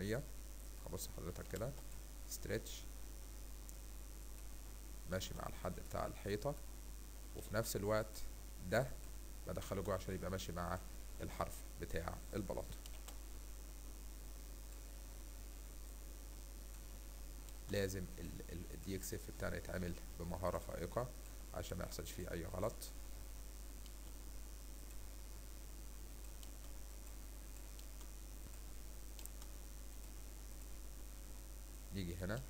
الخرسانية هبص حضرتك كده ستريتش ماشي مع الحد بتاع الحيطة وفي نفس الوقت ده بدخله جوه عشان يبقى ماشي مع الحرف بتاع البلاطة لازم الدي اكس اف بتاعنا يتعمل بمهارة فائقة عشان ما يحصلش فيه اي غلط نيجي هنا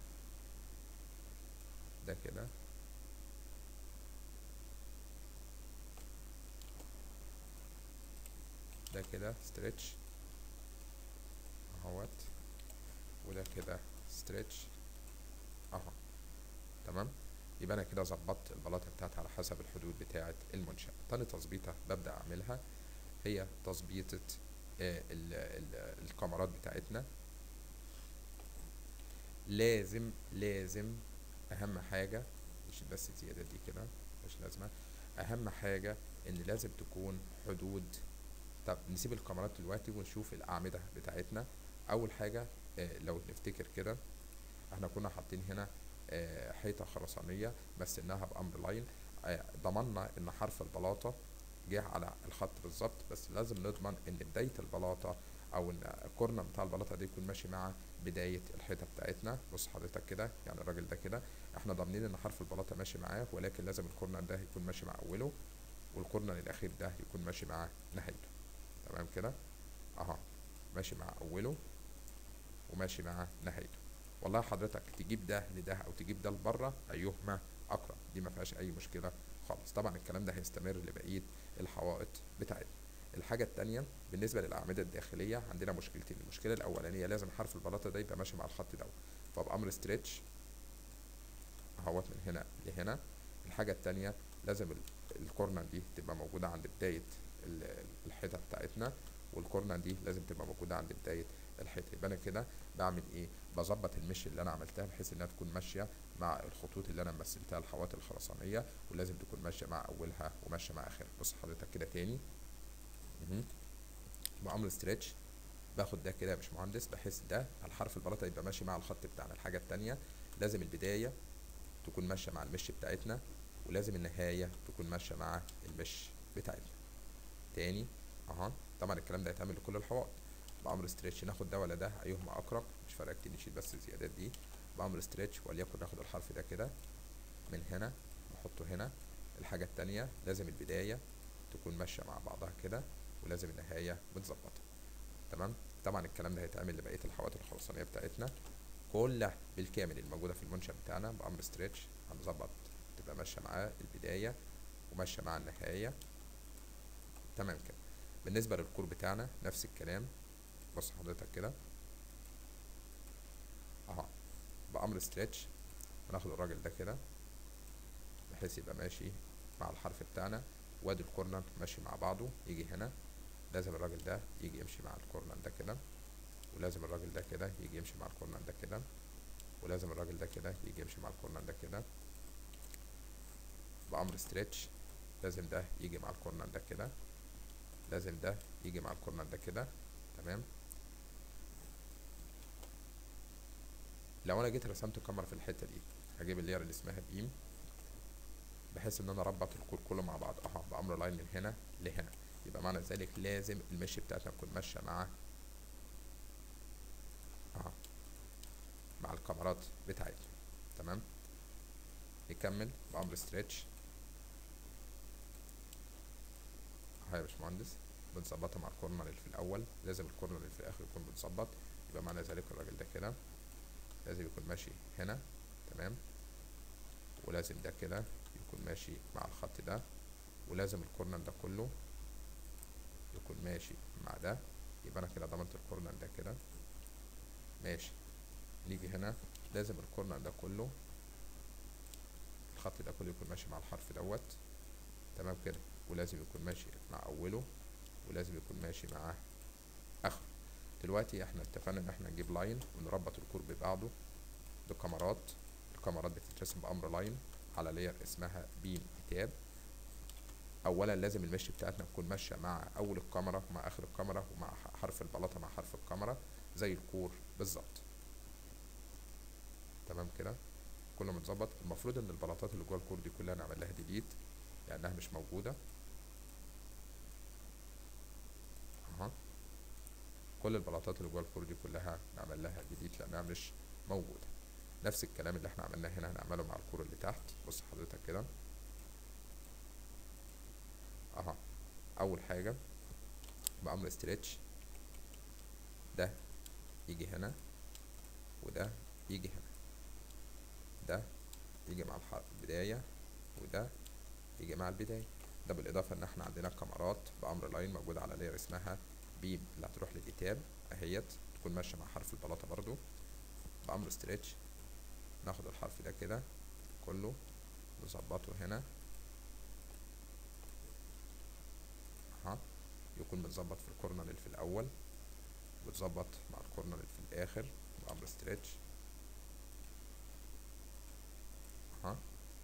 ده كده ده كده ستريتش اهوت وده كده ستريتش اهو تمام يبقى انا كده ظبطت البلاطه بتاعتي على حسب الحدود بتاعه المنشأ تاني تظبيطه ببدأ اعملها هي تظبيطه آه ال ال الكاميرات بتاعتنا لازم لازم اهم حاجه مش بس الزياده دي كده مش لازمه اهم حاجه ان لازم تكون حدود طب نسيب الكاميرات دلوقتي ونشوف الاعمده بتاعتنا اول حاجه آه لو نفتكر كده احنا كنا حاطين هنا آه حيطه خرسانيه بس انها بامر لاين آه ضمننا ان حرف البلاطه جه على الخط بالظبط بس لازم نضمن ان بدايه البلاطه او ان الكورنر بتاع البلاطه دي يكون ماشي مع بدايه الحيطه بتاعتنا بص حضرتك كده يعني الراجل ده كده احنا ضامنين ان حرف البلاطه ماشي معاه ولكن لازم الكورنر ده يكون ماشي مع اوله والكورنر الاخير ده يكون ماشي مع نهايته تمام كده اهو ماشي مع اوله وماشي مع نهايته والله حضرتك تجيب ده لده او تجيب ده لبره ايهما اقرب دي ما فيهاش اي مشكله خالص طبعا الكلام ده هيستمر لبقيه الحوائط بتاعتنا الحاجه التانية بالنسبه للاعمده الداخليه عندنا مشكلتين المشكله الاولانيه لازم حرف البلاطه ده يبقى ماشي مع الخط ده فبامر ستريتش اهوت من هنا لهنا الحاجه التانية لازم الكورنر دي تبقى موجوده عند بدايه الحيطه بتاعتنا والكورنر دي لازم تبقى موجوده عند بدايه الحيطه يبقى انا كده بعمل ايه بظبط المش اللي انا عملتها بحيث انها تكون ماشيه مع الخطوط اللي انا مثلتها الحوائط الخرسانيه ولازم تكون ماشيه مع اولها وماشيه مع اخرها بص حضرتك كده تاني بامر ستريتش باخد ده كده يا باشمهندس بحيث ده الحرف البلاطه يبقى ماشي مع الخط بتاعنا الحاجه التانية لازم البدايه تكون ماشيه مع المش بتاعتنا ولازم النهايه تكون ماشيه مع المش بتاعتنا تاني اها طبعا الكلام ده هيتعمل لكل الحوائط بامر ستريتش ناخد ده ولا ده ايهما اقرب مش فارقه كتير نشيل بس الزيادات دي بامر ستريتش وليكن ناخد الحرف ده كده من هنا نحطه هنا الحاجه التانية لازم البدايه تكون ماشيه مع بعضها كده ولازم النهايه متظبطه تمام طبعا الكلام ده هيتعمل لبقيه الحوائط الخرسانيه بتاعتنا كلها بالكامل الموجوده في المنشا بتاعنا بامر ستريتش هنظبط تبقى ماشيه معاه البدايه وماشيه مع النهايه تمام كده بالنسبه للكور بتاعنا نفس الكلام بص حضرتك كده اهو بامر ستريتش هناخد الراجل ده كده بحيث يبقى ماشي مع الحرف بتاعنا وادي الكورنر ماشي مع بعضه يجي هنا لازم الراجل ده يجي يمشي مع الكورنر ده كده ولازم الراجل ده كده يجي يمشي مع الكورنر ده كده ولازم الراجل ده كده يجي يمشي مع الكورنر ده كده بأمر ستريتش لازم ده يجي مع الكورنر ده كده لازم ده يجي مع الكورنر ده كده تمام لو انا جيت رسمت كاميرا في الحته دي هجيب اللير اللي اسمها بيم بحيث ان انا اربط الكور كله مع بعض اهو بامر لاين من هنا لهنا يبقى معنى ذلك لازم المشي بتاعتنا تكون ماشيه مع اهو مع الكاميرات بتاعتنا تمام نكمل بامر ستريتش اهو يا باشمهندس بنظبطها مع الكورنر اللي في الاول لازم الكورنر اللي في الاخر يكون متظبط يبقى معنى ذلك الراجل ده كده لازم يكون ماشي هنا تمام ولازم ده كده يكون ماشي مع الخط ده ولازم الكورنر ده كله يكون ماشي مع ده يبقى انا كده ضمنت الكورنر ده كده ماشي نيجي هنا لازم الكورنر ده كله الخط ده كله يكون ماشي مع الحرف دوت تمام كده ولازم يكون ماشي مع اوله ولازم يكون ماشي مع اخره دلوقتي احنا اتفقنا ان احنا نجيب لاين ونربط الكور ببعضه بكاميرات الكاميرات بتترسم بامر لاين على لير اسمها بيم كتاب اولا لازم المشي بتاعتنا تكون ماشيه مع اول الكاميرا ومع اخر الكاميرا ومع حرف البلاطه مع حرف الكاميرا زي الكور بالظبط تمام كده كله متظبط المفروض ان البلاطات اللي جوه الكور دي كلها نعمل لها ديليت لانها مش موجوده اها كل البلاطات اللي جوه الكور دي كلها نعمل لها ديليت لانها مش موجوده نفس الكلام اللي احنا عملناه هنا هنعمله مع الكور اللي تحت بص حضرتك كده اها اول حاجه بامر ستريتش ده يجي هنا وده يجي هنا ده يجي مع البداية وده يجي مع البداية ده بالإضافة إن احنا عندنا كاميرات بأمر لاين موجودة على لاير اسمها بيم اللي هتروح للإتاب أهيت تكون ماشية مع حرف البلاطة برضو بأمر ستريتش ناخد الحرف ده كده كله نظبطه هنا ها يكون متظبط في الكورنر اللي في الأول وتظبط مع الكورنر اللي في الآخر بأمر ستريتش ها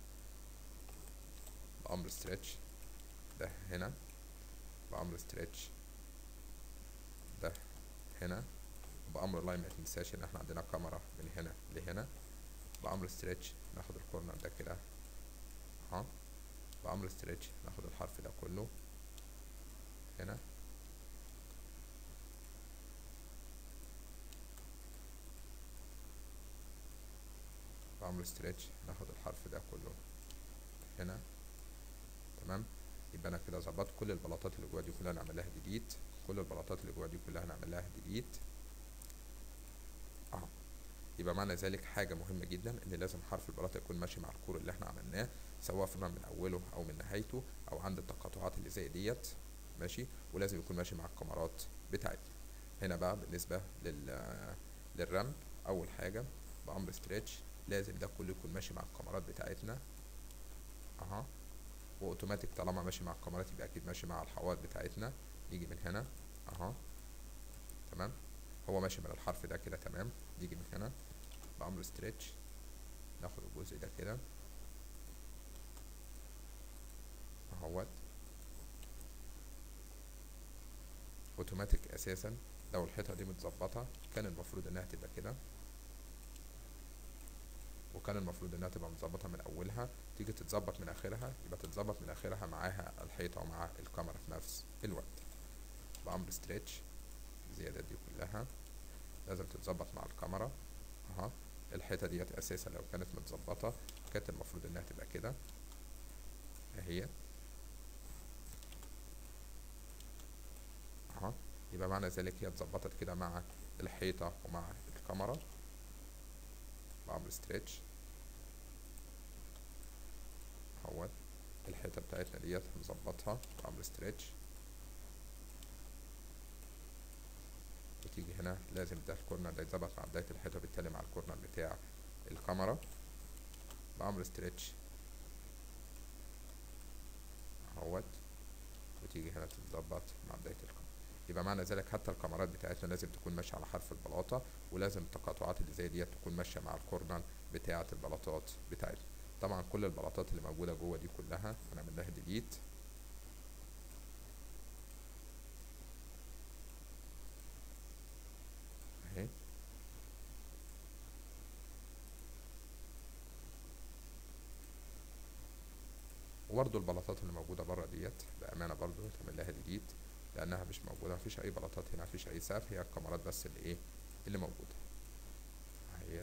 بأمر ستريتش ده هنا بأمر ستريتش ده هنا بأمر لاين ما تنساش ان احنا عندنا كاميرا من هنا لهنا بأمر ستريتش ناخد الكورنر ده كده ها بأمر ستريتش ناخد الحرف ده كله هنا بعمل ستريتش ناخد الحرف ده كله هنا تمام يبقى انا كده ظبطت كل البلاطات اللي جوه دي كلها نعمل لها ديليت كل البلاطات اللي جوه دي كلها نعمل لها ديليت اهو يبقى معنى ذلك حاجه مهمه جدا ان لازم حرف البلاطه يكون ماشي مع الكور اللي احنا عملناه سواء فرنا من اوله او من نهايته او عند التقاطعات اللي زي ديت ماشي ولازم يكون ماشي مع الكاميرات بتاعتنا هنا بقى بالنسبه لل للرمل اول حاجه بامر ستريتش لازم ده كله يكون ماشي مع الكاميرات بتاعتنا اها واوتوماتيك طالما ماشي مع الكاميرات يبقى اكيد ماشي مع الحواف بتاعتنا يجي من هنا اها تمام هو ماشي من الحرف ده كده تمام يجي من هنا بامر ستريتش ناخد الجزء ده كده اهوت اوتوماتيك اساسا لو الحيطه دي متظبطه كان المفروض انها تبقى كده وكان المفروض انها تبقى متظبطه من اولها تيجي تتظبط من اخرها يبقى تتظبط من اخرها معاها الحيطه ومع الكاميرا في نفس الوقت بامر ستريتش الزيادات دي كلها لازم تتظبط مع الكاميرا اها الحيطه ديت اساسا لو كانت متظبطه كانت المفروض انها تبقى كده اهي اها يبقى معنى ذلك هي اتظبطت كده مع الحيطه ومع الكاميرا بعمل ستريتش اهوت الحيطه بتاعتنا ديت هنظبطها بعمل ستريتش وتيجي هنا لازم ده الكورنر ده يتظبط مع بدايه الحيطه بالتالي مع الكورنر بتاع الكاميرا بعمل ستريتش اهوت وتيجي هنا تتظبط مع بدايه الكاميرا يبقى معنى ذلك حتى الكاميرات بتاعتنا لازم تكون ماشيه على حرف البلاطه ولازم التقاطعات اللي زي ديت تكون ماشيه مع الكورنر بتاعه البلاطات بتاعتنا طبعا كل البلاطات اللي موجوده جوه دي كلها هنعمل لها ديليت اهي وبرضه البلاطات اللي موجوده بره ديت بامانه برضه تعمل لها ديليت لانها مش موجوده مفيش اي بلاطات هنا مفيش اي سقف هي الكاميرات بس اللي ايه اللي موجوده اهيت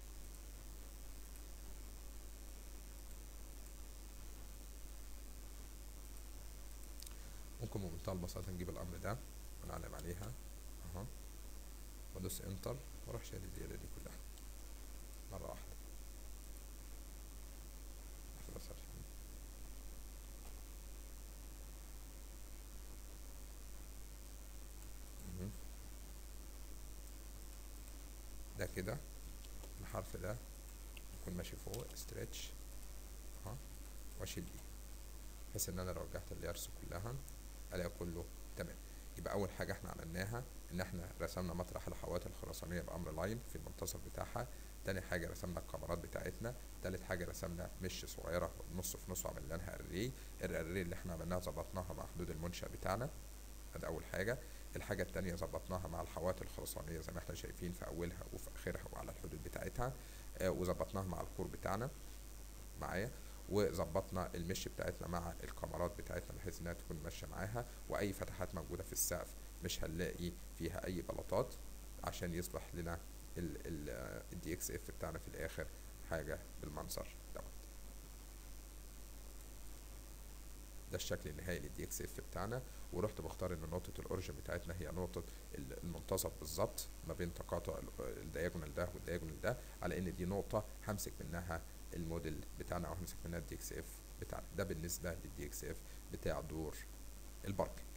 ممكن بمنتهى البساطه نجيب الامر ده ونعلم عليها اها وادوس انتر واروح شايل الزياده دي كلها مره واحده خلاص عشان مهم. ده كده الحرف ده يكون ماشي فوق ستريتش اها واشيل دي بحيث ان انا لو رجعت اللايرز كلها الاقي كله تمام يبقى اول حاجه احنا عملناها ان احنا رسمنا مطرح الحواف الخرسانيه بامر لاين في المنتصف بتاعها تاني حاجه رسمنا الكاميرات بتاعتنا تالت حاجه رسمنا مش صغيره نص في نص وعملنا لها اري الاري اللي احنا عملناها ظبطناها مع حدود المنشا بتاعنا ده اول حاجه الحاجة التانية ظبطناها مع الحوائط الخرسانية زي ما احنا شايفين في أولها وفي آخرها وعلى الحدود بتاعتها آه، وظبطناها مع الكور بتاعنا معايا وظبطنا المش بتاعتنا مع الكاميرات بتاعتنا بحيث انها تكون ماشيه معاها واي فتحات موجوده في السقف مش هنلاقي فيها اي بلاطات عشان يصبح لنا الدي اكس اف بتاعنا في الاخر حاجه بالمنظر دوت ده الشكل النهائي للدي اكس اف بتاعنا ورحت بختار ان نقطه الاوريجن بتاعتنا هي نقطه ال- المنتصف بالظبط ما بين تقاطع ال- الدياجونال ده والدياجونال ده على ان دي نقطه همسك منها الموديل بتاعنا او همسك منها الدي اكس اف بتاعنا ده بالنسبه للدي اكس اف بتاع دور الباركنج